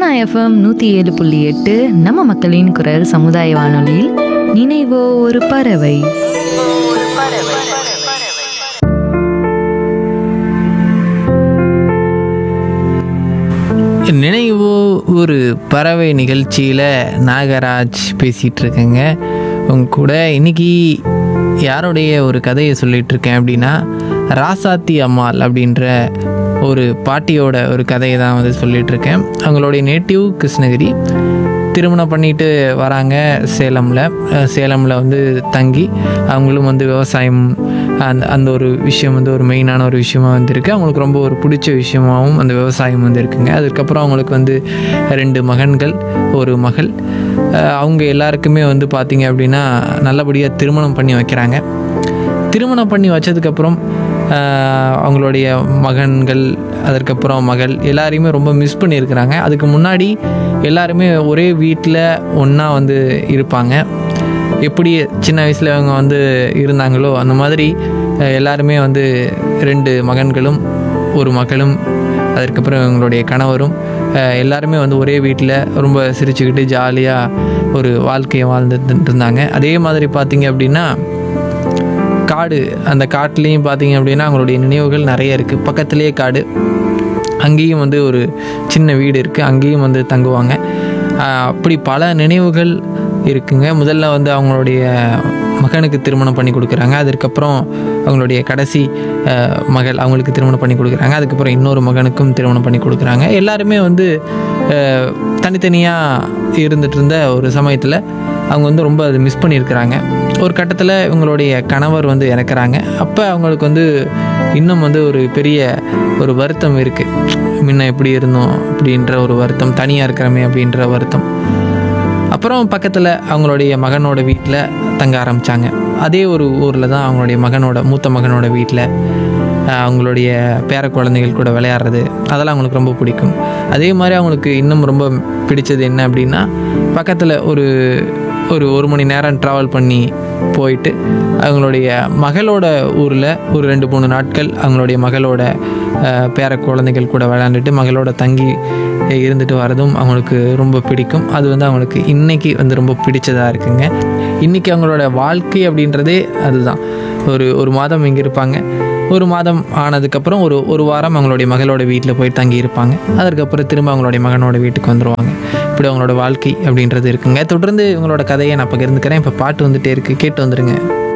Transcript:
FM நூற்றி ஏழு புள்ளி எட்டு நம்ம மக்களின் குரல் சமுதாய வானொலியில் நினைவோ ஒரு பறவை நினைவோ ஒரு பறவை நிகழ்ச்சியில் நாகராஜ் பேசிகிட்டு இருக்கேங்க உங்க கூட இன்னைக்கு யாருடைய ஒரு கதையை சொல்லிட்டு இருக்கேன் அப்படின்னா ராசாத்தி அம்மாள் அப்படின்ற ஒரு பாட்டியோட ஒரு கதையை தான் வந்து சொல்லிட்டு இருக்கேன் அவங்களுடைய நேட்டிவ் கிருஷ்ணகிரி திருமணம் பண்ணிட்டு வராங்க சேலமில் சேலமில் வந்து தங்கி அவங்களும் வந்து விவசாயம் அந்த அந்த ஒரு விஷயம் வந்து ஒரு மெயினான ஒரு விஷயமா வந்திருக்கு அவங்களுக்கு ரொம்ப ஒரு பிடிச்ச விஷயமாகவும் அந்த விவசாயம் வந்து இருக்குங்க அதுக்கப்புறம் அவங்களுக்கு வந்து ரெண்டு மகன்கள் ஒரு மகள் அஹ் அவங்க எல்லாருக்குமே வந்து பார்த்திங்க அப்படின்னா நல்லபடியாக திருமணம் பண்ணி வைக்கிறாங்க திருமணம் பண்ணி வச்சதுக்கப்புறம் ஆஹ், அவங்களுடைய மகன்கள் அதற்கப்புறம் மகள் எல்லாரையுமே ரொம்ப மிஸ் பண்ணியிருக்கிறாங்க அதுக்கு முன்னாடி எல்லாருமே ஒரே வீட்டில் ஒன்றா வந்து இருப்பாங்க எப்படி சின்ன வயசில் அவங்க வந்து இருந்தாங்களோ அந்த மாதிரி அஹ், எல்லாருமே வந்து ரெண்டு மகன்களும் ஒரு மகளும் அதற்கப்புறம் இவங்களுடைய கணவரும் அஹ், எல்லாருமே வந்து ஒரே வீட்டில் ரொம்ப சிரிச்சுக்கிட்டு ஜாலியாக ஒரு வாழ்க்கையை வாழ்ந்துட்டு இருந்தாங்க அதே மாதிரி பார்த்தீங்க அப்படின்னா காடு அந்த காட்டுலேயும் பார்த்தீங்க அப்படின்னா அவங்களுடைய நினைவுகள் நிறைய இருக்குது பக்கத்துலேயே காடு அங்கேயும் வந்து ஒரு சின்ன வீடு இருக்குது அங்கேயும் வந்து தங்குவாங்க ஆஹ் அப்படி பல நினைவுகள் இருக்குங்க முதல்ல வந்து அவங்களுடைய மகனுக்கு திருமணம் பண்ணி கொடுக்குறாங்க அதுக்கப்புறம் அவங்களுடைய கடைசி ஆஹ் மகள் அவங்களுக்கு திருமணம் பண்ணி கொடுக்குறாங்க அதுக்கப்புறம் இன்னொரு மகனுக்கும் திருமணம் பண்ணி கொடுக்குறாங்க எல்லாருமே வந்து ஆஹ் தனித்தனியாக இருந்துட்டு இருந்த ஒரு சமயத்தில் அவங்க வந்து ரொம்ப அது மிஸ் பண்ணியிருக்கிறாங்க ஒரு கட்டத்தில் இவங்களுடைய கணவர் வந்து இறக்குறாங்க அப்போ அவங்களுக்கு வந்து இன்னும் வந்து ஒரு பெரிய ஒரு வருத்தம் இருக்குது முன்ன எப்படி இருந்தோம் அப்படின்ற ஒரு வருத்தம் தனியாக இருக்கிறோமே அப்படின்ற வருத்தம் அப்புறம் பக்கத்தில் அவங்களுடைய மகனோட வீட்டில் தங்க ஆரம்பித்தாங்க அதே ஒரு ஊரில் தான் அவங்களுடைய மகனோட மூத்த மகனோட வீட்டில் அவங்களுடைய பேர குழந்தைகள் கூட விளையாடுறது அதெல்லாம் அவங்களுக்கு ரொம்ப பிடிக்கும் அதே மாதிரி அவங்களுக்கு இன்னும் ரொம்ப பிடிச்சது என்ன அப்படின்னா பக்கத்தில் ஒரு ஒரு ஒரு மணி நேரம் ட்ராவல் பண்ணி போயிட்டு அவங்களுடைய மகளோட ஊரில் ஒரு ரெண்டு மூணு நாட்கள் அவங்களுடைய மகளோட அஹ், பேர குழந்தைகள் கூட விளையாண்டுட்டு மகளோட தங்கி இருந்துட்டு வரதும் அவங்களுக்கு ரொம்ப பிடிக்கும் அது வந்து அவங்களுக்கு இன்னைக்கு வந்து ரொம்ப பிடிச்சதாக இருக்குங்க இன்றைக்கி அவங்களோட வாழ்க்கை அப்படின்றதே அதுதான் ஒரு ஒரு மாதம் இங்கே இருப்பாங்க ஒரு மாதம் ஆனதுக்கப்புறம் ஒரு ஒரு வாரம் அவங்களுடைய மகளோட வீட்டில் போய் தங்கி இருப்பாங்க அதற்கப்புறம் திரும்ப அவங்களுடைய மகனோட வீட்டுக்கு வந்துடுவாங்க இப்படி அவங்களோட வாழ்க்கை அப்படின்றது இருக்குங்க தொடர்ந்து இவங்களோட கதையை நான் பகிர்ந்துக்கிறேன் இப்போ பாட்டு வந்துட்டே இருக்குது கேட்டு வந்துடுங்க